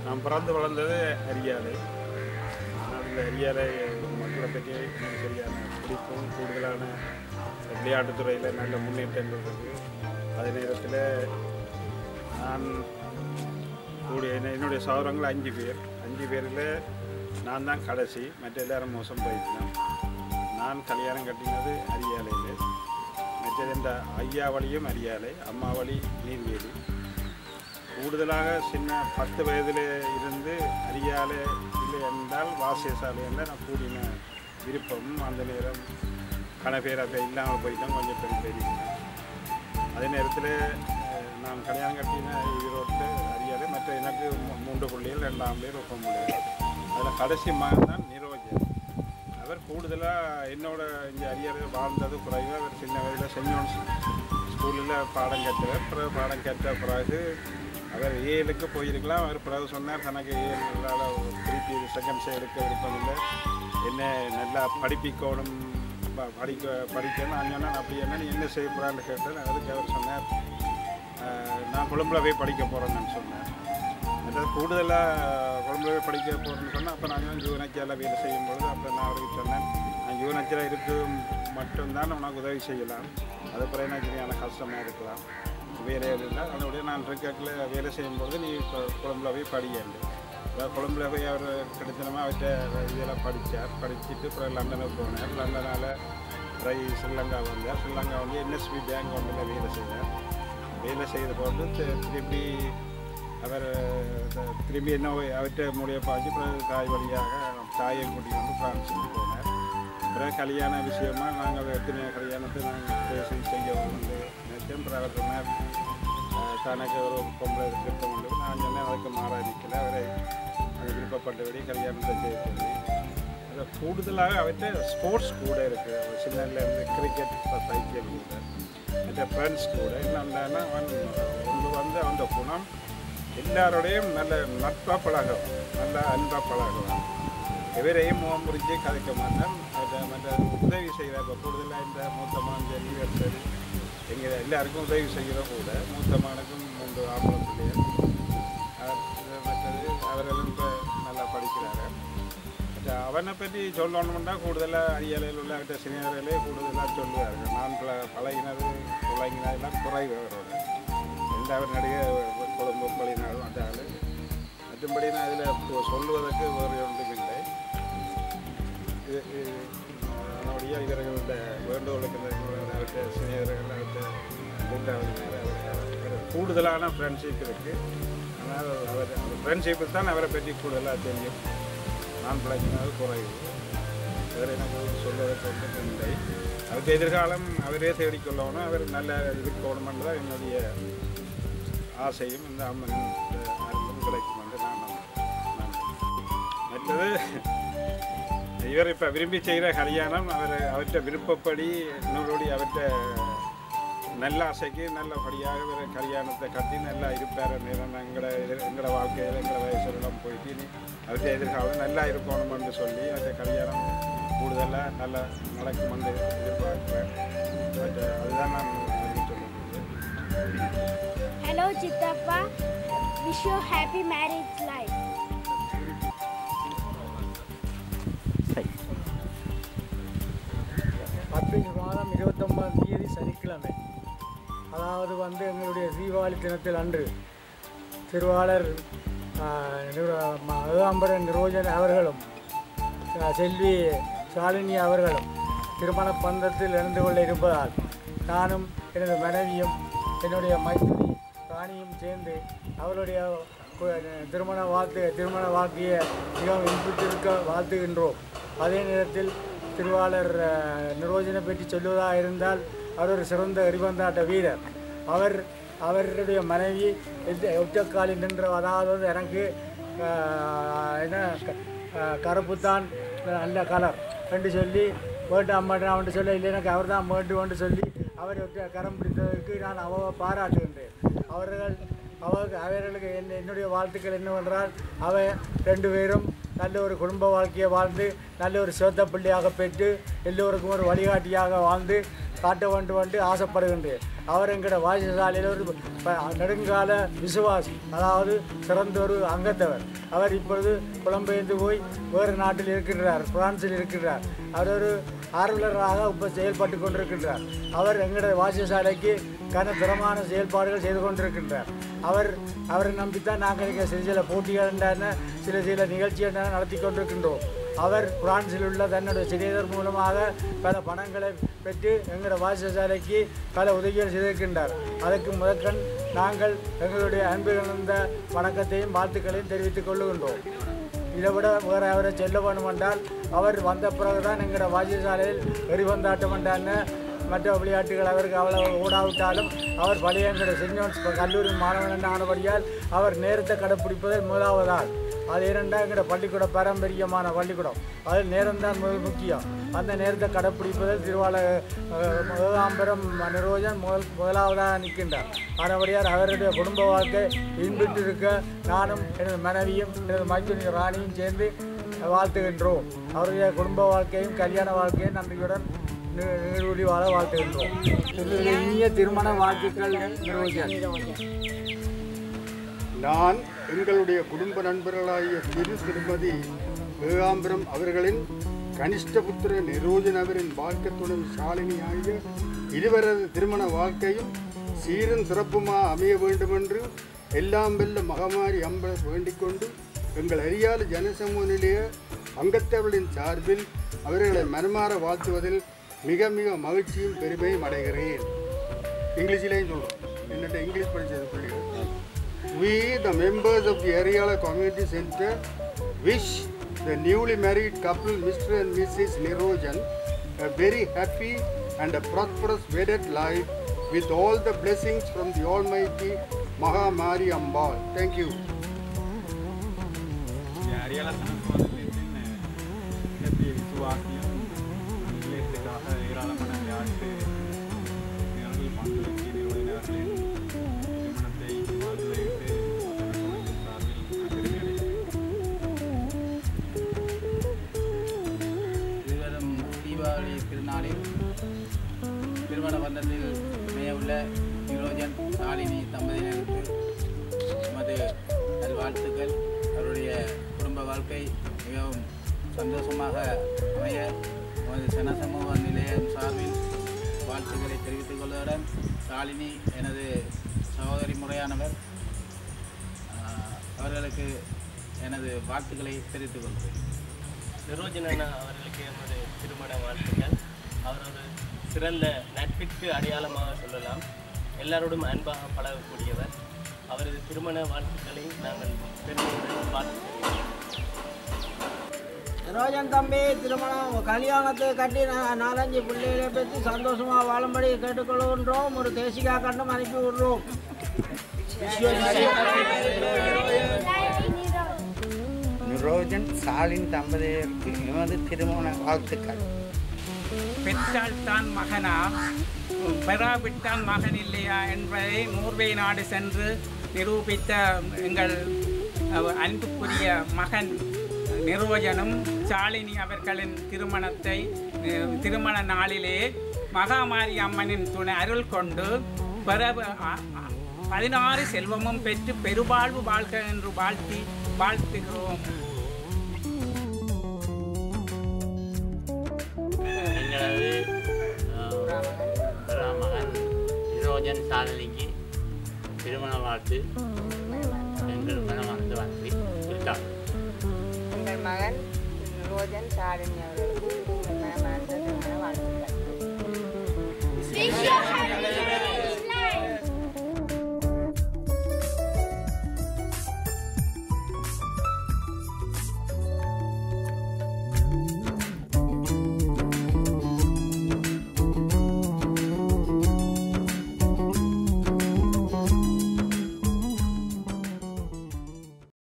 நான் பிறந்து வளர்ந்தது அரியாலை ஆனால் இந்த அரியாலை மக்களை பற்றி எனக்கு சரியான பிடிப்பும் கூடுதலான விளையாட்டுத்துறையில் நல்ல முன்னேற்றங்கள் இருக்குது அதே நேரத்தில் நான் கூடிய என்ன- என்னுடைய சௌரங்கள் அஞ்சு பேர் அஞ்சு பேரில் நான் தான் கடைசி மற்ற எல்லாரும் மோசம் போயிட்டேன் நான் கல்யாணம் கட்டினது அரியாலையில் மற்றது இந்த ஐயா வழியும் அரியாலை அம்மா வழி நீர்வேலி கூடுதலாக சின்ன பத்து வயதில் இருந்து அரியாலை இல்லை என்றால் வாசியசாலை என்றால் நான் கூடின விருப்பம் அந்த நேரம் கணபேர் அப்போ இல்லாமல் போயிட்டோம் கொஞ்சம் பெரிய பெரிய அதே நேரத்தில் அஹ், நான் கல்யாணம் கட்டின ஈரோட்டில் அரியாலை மற்ற எனக்கு மூ- மூன்று பிள்ளைகள் ரெண்டாம் பேர் ஒப்பம் பிள்ளைகள் அதில் கடைசி மகன் தான் நிரோஜன் அவர் கூடுதலாக என்னோட இங்கே அரியாலை வாழ்ந்தது குறைவு அவர் சின்ன வயதில் சென்ட் ஜோன்ஸ் ஸ்கூலில் பாடம் கற்றவர் பிறகு பாடம் கற்ற பிறகு அவர் ஏழுக்கு போயிருக்கலாம் அவர் பிறகு சொன்னார் தனக்கு ஏழால் திருப்பி செகண்ட் சே எடுக்க விருப்பம் இல்லை என்ன நல்லா படிப்பிக்கணும் ப- படிக்க படிக்கணும் நான் சொன்னேன் அப்படி என்ன நீ என்ன செய்ய போகிறான்னு கேட்டேன் அதுக்கு அவர் சொன்னார் "ஆஹ், நான் கொழும்புல போய் படிக்க போகிறேன்னு சொன்னேன் அதாவது கூடுதலாக கொழும்புல போய் படிக்க போகிறேன்னு சொன்னேன் அப்போ நான் யூஎன்ஹெச்சில் வேலை செய்யும்பொழுது அப்போ நான் அவருக்கு சொன்னேன் நான் யூஎன்ஹெச்சில் இருக்கு மட்டும்தான் உனக்கு உதவி செய்யலாம் அது பிறகு எனக்கு சரியான கஷ்டமாக இருக்கலாம் வேலை இல்லை அதோடய நான் இருக்கக்கில் வேலை செய்யும்போது நீ இப்போ கொழும்புல போய் படியண்டு அதாவது கொழும்புல போய் அவர் கிடைச்சனமா அவர்கிட்ட இதெல்லாம் படித்தார் படிச்சுட்டு அப்புறம் லண்டனுக்கு போனார் லண்டனால் ட்ரை ஸ்ரீலங்கா வந்தார் ஸ்ரீலங்கா வந்து என்எஸ்பி பேங்க் ஒன்றில் வேலை செய்தார் வேலை செய்து போட்டு தி- திருப்பி அவர் த- திரும்பி என்ன அவர்கிட்ட முடிய பாய்ச்சி பிறகு தாய் வழியாக தாயை கூட்டிகிட்டு வந்து பிரான்ஸுக்கு போனார் பிறகு கல்யாண விஷயமா நாங்கள் எத்தனை கல்யாணத்தை நாங்கள் பேசி செய்ய வந்து நினைச்சோம் பிறகு அவர் சொன்னார் அஹ், தனக்கு ஒரு பொம்பளை விருப்பம் உண்டு நான் சொன்னேன் அதுக்கு மாறா நிற்கல அவரை அது விருப்பப்பட்டபடி கல்யாணத்தை செய்ய சொல்லி அது கூடுதலாக அவர்கிட்ட ஸ்போர்ட்ஸ் கூட இருக்குது அவர் சின்னலேருந்து கிரிக்கெட் சைக்கிள் கூட மற்ற ஃப்ரெண்ட்ஸ் கூட என்னன்னா அவன் ஒன்று வந்து அந்த குணம் எல்லாரோடையும் நல்ல நட்பாக பழகும் நல்ல அன்பாக பழகுவான் எவரையும் முகம் முறிஞ்சு கதைக்க மாட்டான் மற்ற மற்ற உதவி செய்கிற இப்போ கூடுதலாக இந்த மூத்த மகன் சரி இவர் சரி எங்கள் எல்லாருக்கும் உதவி செய்கிற கூட மூத்த மகனுக்கும் மூன்று ஆம்பளை பிள்ளைகள் அவர் மற்றது அவர்களும் இப்போ நல்லா படிக்கிறாங்க மற்ற அவனை பற்றி சொல்லணும்னா கூடுதலாக அரியலையில் உள்ள அவர்கிட்ட சினியர்களே கூடுதலாக சொல்லுவார்கள் நான் பல பழகினது பழகினதெல்லாம் குறைவு அவரோட எந்த அவர் நடிகை குழம்பு பழினாலும் அந்த ஆள் மற்றபடி நான் இதில் சொல்லுவதற்கு வேறு ஒன்றும் இல்லை இது இது, அதனுடைய இவர்களோட வேண்டுகோளுக்கு இந்த அவர்கிட்ட சினியர்கள் அவர்கிட்ட கூட்டாவது கூடுதலான ஃப்ரெண்ட்ஷிப் இருக்குது ஆனால் அவர் அந்த ஃப்ரெண்ட்ஷிப்பு தான் அவரை பற்றி கூடுதலாக தெரியும் நான் பழகினது குறைவு வேறு எனக்கு சொல்வதற்கு ஒன்றும் இல்லை அவருக்கு எதிர்காலம் அவரே தேடிக்கொள்ளணும் அவர் நல்ல இருக்கணுமென்று தான் என்னுடைய ஆசையும் இந்த அம்மன் இந்த அருளும் கிடைக்கும் என்று நான் நம்புகிறேன். நன்றி. மற்றது இவர் இப்போ விரும்பி செய்கிற கல்யாணம் அவர் அவர்கிட்ட விருப்பப்படி இன்னொருபடி அவர்கிட்ட நல்ல ஆசைக்கு நல்லபடியாக இவர் கல்யாணத்தை கட்டி நல்லா இருப்பார் நேரம் எங்களோட எங்களோட வாழ்க்கையில் எங்களோட வயசுலாம் போயிட்டு இனி அவர்கிட்ட எதிர்காலம் நல்லா இருக்கணும்னு சொல்லி அவர்கிட்ட கல்யாணம் கூடுதலாக நல்லா நடக்கும் வந்து எதிர்பார்க்குறேன் பட் அதுதான் நான் அவருக்கு சொல்ல முடியும் Hello, Chittappa. Wish you happy marriage life. பத்து மாதம் இருபத்தொம்பதாம் தேதி சனிக்கிழமை அதாவது வந்து எங்களுடைய தீபாவளி தினத்தில் அன்று திருவாளர் ஏகாம்பரன் நிரோஜன் அவர்களும் ஆ, செல்வி சாலினி அவர்களும் திருமண பந்தத்தில் இணைந்து கொள்ள இருப்பதால் நானும் எனது மனைவியும் என்னுடைய மைத்திரி ராணியும் சேர்ந்து அவருடைய கு- திருமண வாழ்த்து திருமண வாழ்க்கையை மிகவும் இன்புற்றிருக்க வாழ்த்துகின்றோம் அதே நேரத்தில் திருவாளர் அஹ், நிரோஜனை பற்றி சொல்வதாக இருந்தால் அவர் ஒரு சிறந்த எரிபந்தாட்ட வீரர் அவர் அவருடைய மனைவி எந்த- ஒற்றைக்காலில் நின்ற அதாவது வந்து எனக்கு அஹ், என்ன க- அஹ், கருப்புத்தான் நல்ல கலர் என்று சொல்லி வேண்டு அம்மாட்டு சொல்ல இல்லை எனக்கு அவர் தான் வேண்டுமென்று சொல்லி அவர் ஒற்றை கரம் பிடித்ததற்கு நான் அவ பாராட்டுகின்றேன் அவர்கள் அவருக்கு அவர்களுக்கு என் என்னுடைய வாழ்த்துக்கள் என்னவென்றால் அவ ரெண்டு பேரும் நல்ல ஒரு குடும்ப வாழ்க்கையை வாழ்ந்து நல்ல ஒரு சிவத்த பிள்ளையாக பெற்று எல்லோருக்கும் ஒரு வழிகாட்டியாக வாழ்ந்து காட்ட வேண்டும் என்று ஆசைப்படுகின்றேன் அவர் எங்களோட வாசிசாலையில் ஒரு ப- நெடுங்கால விசுவாசி அதாவது சிறந்த ஒரு அங்கத்தவர் அவர் இப்பொழுது புலம்பெயர்ந்து போய் வேறு நாட்டில் இருக்கின்றார் பிரான்சில் இருக்கின்றார் அவர் ஒரு ஆர்வலராக இப்போ செயல்பட்டு கொண்டிருக்கின்றார் அவர் எங்களுடைய வாசிசாலைக்கு கன திறமான செயல்பாடுகள் செய்து கொண்டிருக்கின்றார் அவர் அவரை நம்பித்தான் நாங்கள் இங்கே சில சில போட்டிகள் என்ன சில சில நிகழ்ச்சிகள் என்ன நடத்தி கொண்டிருக்கின்றோம் அவர் பிரான்சில் உள்ள தன்னுடைய சிறியதர் மூலமாக பல பணங்களை பெற்று எங்களுடைய வாசிசாலைக்கு பல உதவிகள் செய்திருக்கின்றார் அதற்கு முதற்கண் நாங்கள் எங்களுடைய அன்பு கலந்த வணக்கத்தையும் வாழ்த்துக்களையும் தெரிவித்துக் கொள்ளுகின்றோம் இதை விட வேறு அவரை செல்ல வேண்டும் என்றால் அவர் வந்த பிறகுதான் எங்களோட வாசியசாலையில் எரிபந்தாட்டம் என்றான்னு மற்ற விளையாட்டுகள் அவருக்கு அவ்வளவு ஓடாவிட்டாலும் அவர் பழைய எங்களுடைய சென்ட் ஜோன்ஸ் கல்லூரி மாணவன் ஆனபடியால் அவர் நேரத்தை கடைப்பிடிப்பதில் முதலாவதால் அது இரண்டா எங்களோட பள்ளிக்கூட பாரம்பரியமான பள்ளிக்கூடம் அது நேரம்தான் மிக முக்கியம் அந்த நேரத்தை கடைப்பிடிப்பதில் திருவாள முதலாம்பரம் நிரோஜன் முதல் முதலாவதாக நிற்கின்றார் ஆனபடியார் அவருடைய குடும்ப வாழ்க்கை இன்பிட்டு இருக்க நானும் எனது மனைவியும் எனது மைத்துனி ராணியும் சேர்ந்து வாழ்த்துகின்றோம் அவருடைய குடும்ப வாழ்க்கையும் கல்யாண வாழ்க்கையும் நன்றியுடன் நீ- நீடூழி வாழ வாழ்த்துகின்றோம் என்னுடைய இனிய திருமண வாழ்த்துக்கள் நிரோஜன் நான் எங்களுடைய குடும்ப நண்பர்களாகிய திரு திருமதி ஏகாம்பரம் அவர்களின் கனிஷ்ட புத்திர நிரோஜன் அவரின் வாழ்க்கை துணை ஷாலினி ஆகிய இருவரது திருமண வாழ்க்கையும் சீரும் சிறப்புமா அமைய வேண்டுமென்று எல்லாம் வெல்ல மகமாரி அம்ப வேண்டிக் கொண்டு எங்கள் அறியாத ஜனசமூக நிலைய அங்கத்தவர்களின் சார்பில் அவர்களை மனமாற வாழ்த்துவதில் மிக மிக மகிழ்ச்சியும் பெருமையும் அடைகிறேன் இங்கிலீஷ்லேயும் சொல்கிறோம் என்னட்ட இங்கிலீஷ் படித்தது பிள்ளைகள் We, the members of the Ariala Community Center, wish the newly married couple, Mr. and Mrs. Nirojan, a very happy and a prosperous wedded life with all the blessings from the Almighty Mahamari Ambal. Thank you. அரியால சனத்துவத்தின் மிகப்பெரிய விசுவாசியம் நிலையத்துக்காக ஏராளமான விளையாட்டு வீரர்கள் பங்களிப்பு நிறுவனர்களின் திருமணத்தை வாழ்த்துரையிட்டு சார்பில் நான் பெருமையடைகிறேன் இதுவரும் தீபாவளி திருநாளில் திருமண பந்தத்தில் அமையவுள்ள நிரோஜன் சாலினி தம்பதியினருக்கு எமது நல்வாழ்த்துக்கள் அவருடைய குடும்ப வாழ்க்கை மிகவும் சந்தோஷமாக அமைய எமது சனசமூக நிலையம் சார்பில் வாழ்த்துக்களை தெரிவித்துக் கொள்வதுடன் சாலினி எனது சகோதரி முறையானவர் ஆஹ், அவர்களுக்கு எனது வாழ்த்துக்களை தெரிவித்துக் கொள்கிறேன் நிரோஜன் அண்ணா அவர்களுக்கு எமது திருமண வாழ்த்துக்கள் அவர் ஒரு சிறந்த நட்பிற்கு அடையாளமாக சொல்லலாம் எல்லாரோடும் அன்பாக பழகக்கூடியவர் அவரது திருமண வாழ்த்துக்களை நாங்கள் பெருமையுடன் பார்த்துக்கிறோம் ரோஜன் தம்பி திருமணம் கல்யாணத்தை கட்டி நா- நாலஞ்சு பிள்ளைகளை பற்றி சந்தோஷமாக வாழும்படி கேட்டுக்கொள்கின்றோம் ஒரு தேசிகா கண்டும் அனுப்பி விடுறோம் நிரோஜன் சாலின் தம்பதியருக்கு எமது திருமண வாழ்த்துக்கள் பெற்றால் தான் மகனா பெறாவிட்டால் மகன் இல்லையா என்பதை நோர்வே நாடு சென்று நிரூபித்த எங்கள் அஹ், அன்புக்குரிய மகன் நிரோஜனும் சாலினி அவர்களின் திருமணத்தை அஹ், திருமண நாளிலே மகாமாரி அம்மனின் துணை அருள் கொண்டு பிறகு அ- அ- பதினாறு செல்வமும் பெற்று பெருவாழ்வு வாழ்க என்று வாழ்த்தி வாழ்த்துகிறோம் எங்களது மகன் நிரோஜன் சாலினிக்கு திருமண வாழ்த்து எங்கள் மனமார்ந்த வாழ்த்தை இருக்காங்க எங்கள் மகன் ரோஜன் சாரணி அவர்களுக்கு